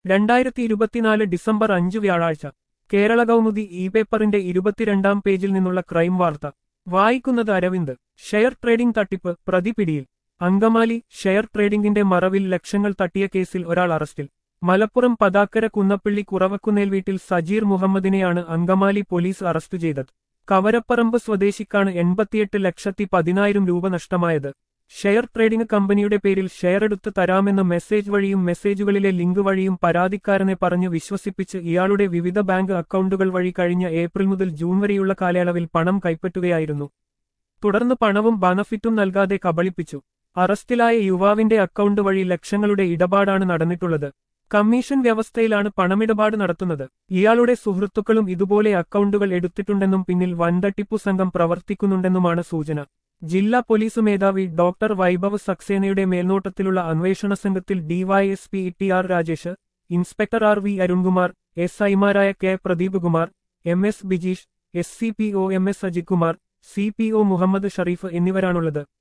രണ്ടായിരത്തി ഇരുപത്തിനാല് ഡിസംബർ അഞ്ച് വ്യാഴാഴ്ച കേരള കൗമുദി ഇ പേപ്പറിന്റെ ഇരുപത്തിരണ്ടാം പേജിൽ നിന്നുള്ള ക്രൈം വാർത്ത വായിക്കുന്നത് അരവിന്ദ് ഷെയർ ട്രേഡിംഗ് തട്ടിപ്പ് പ്രതി പിടിയിൽ അങ്കമാലി ഷെയർ ട്രേഡിംഗിന്റെ മറവിൽ ലക്ഷങ്ങൾ തട്ടിയ കേസിൽ ഒരാൾ അറസ്റ്റിൽ മലപ്പുറം പതാക്കര കുന്നപ്പള്ളി കുറവക്കുന്നേൽ വീട്ടിൽ സജീർ മുഹമ്മദിനെയാണ് അങ്കമാലി പോലീസ് അറസ്റ്റ് ചെയ്തത് കവരപ്പറമ്പ് സ്വദേശിക്കാണ് എൺപത്തിയെട്ട് ലക്ഷത്തി പതിനായിരം രൂപ നഷ്ടമായത് ഷെയർ ട്രേഡിംഗ് കമ്പനിയുടെ പേരിൽ ഷെയർ എടുത്ത് തരാമെന്ന മെസ്സേജ് വഴിയും മെസ്സേജുകളിലെ ലിങ്ക് വഴിയും പരാതിക്കാരനെ പറഞ്ഞു വിശ്വസിപ്പിച്ച് ഇയാളുടെ വിവിധ ബാങ്ക് അക്കൗണ്ടുകൾ വഴി കഴിഞ്ഞ ഏപ്രിൽ മുതൽ ജൂൺ വരെയുള്ള കാലയളവിൽ പണം കൈപ്പറ്റുകയായിരുന്നു തുടർന്ന് പണവും ബനഫിറ്റും നൽകാതെ കബളിപ്പിച്ചു അറസ്റ്റിലായ യുവാവിന്റെ അക്കൗണ്ട് വഴി ലക്ഷങ്ങളുടെ ഇടപാടാണ് നടന്നിട്ടുള്ളത് കമ്മീഷൻ വ്യവസ്ഥയിലാണ് പണമിടപാട് നടത്തുന്നത് ഇയാളുടെ സുഹൃത്തുക്കളും ഇതുപോലെ അക്കൗണ്ടുകൾ എടുത്തിട്ടുണ്ടെന്നും പിന്നിൽ വൻതട്ടിപ്പു സംഘം പ്രവർത്തിക്കുന്നുണ്ടെന്നുമാണ് സൂചന ജില്ലാ പോലീസ് മേധാവി ഡോക്ടർ വൈഭവ് സക്സേനയുടെ മേൽനോട്ടത്തിലുള്ള അന്വേഷണ സംഘത്തിൽ DYSP T R Rajesh inspector R V Arunkumar S ഐമാരായ K Pradeep Kumar M S Bijeesh S C P O M S Ajith Kumar C P O Muhammad Shareef എന്നിവരാണുള്ളത്